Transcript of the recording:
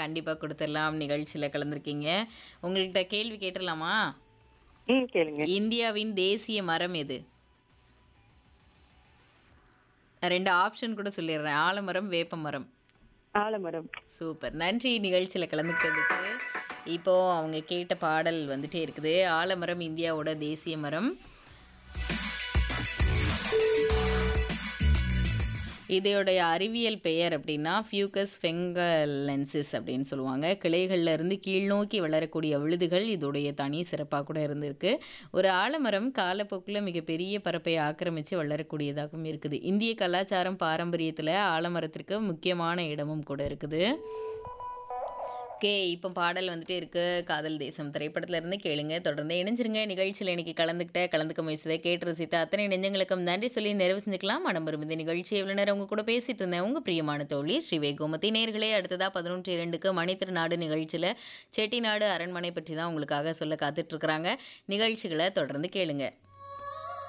கண்டிப்பா குடுத்துடலாம். நிகழ்ச்சியில கலந்துருக்கீங்க. உங்கள்ட்ட கேள்வி கேட்டுறலாமா? ம். கேளுங்க. இந்தியாவின் தேசிய மரம் எது? 2 ஆப்ஷன் கூட சொல்லிடுறேன். ஆலமரம், வேப்பமரம். ஆலமரம். சூப்பர். நன்றி நிகழ்ச்சியில கலந்துக்கிட்டதுக்கு. இப்போ அவங்க கேட்ட பாடல் வந்துட்டே இருக்குது. ஆலமரம் இந்தியாவோட தேசிய மரம். இதோடைய அறிவியல் பெயர் அப்படின்னா, ஃபியூகஸ் ஃபெங்கலென்சிஸ் அப்படின்னு சொல்லுவாங்க. கிளைகள்ல இருந்து கீழ்நோக்கி வளரக்கூடிய விழுதுகள் இதோடைய தனி சிறப்பா கூட இருந்திருக்கு. ஒரு ஆலமரம் காலப்போக்குல மிகப்பெரிய பரப்பை ஆக்கிரமிச்சு வளரக்கூடியதாகவும் இருக்குது. இந்திய கலாச்சாரம், பாரம்பரியத்துல ஆலமரத்திற்கு முக்கியமான இடமும் கூட இருக்குது. ஓகே. இப்போ பாடல் வந்துட்டே இருக்கு. காதல் தேசம் திரைப்படத்துல இருந்து கேளுங்க. தொடர்ந்து இணைஞ்சிருங்க. நிகழ்ச்சியில இன்னைக்கு கலந்துக்கிட்ட, கலந்துக்க முயற்சித்த, கேட்டு ரசித்த அத்தனை நெஞ்சங்களுக்கும் நன்றி சொல்லி நிறைவு செஞ்சுக்கலாம். மனம் விரும்பும் இந்த நிகழ்ச்சியை இவ்வளவு நேரம் உங்க கூட பேசிட்டு இருந்தேன். உங்க பிரியமான தோழி ஸ்ரீவே கோமதி. நேயர்களே அடுத்ததா 11:02க்கு மணித்திருநாடு நிகழ்ச்சியில செட்டிநாடு அரண்மனை பற்றி தான் உங்களுக்காக சொல்ல காத்துட்டு இருக்கிறாங்க. நிகழ்ச்சிகளை தொடர்ந்து கேளுங்க.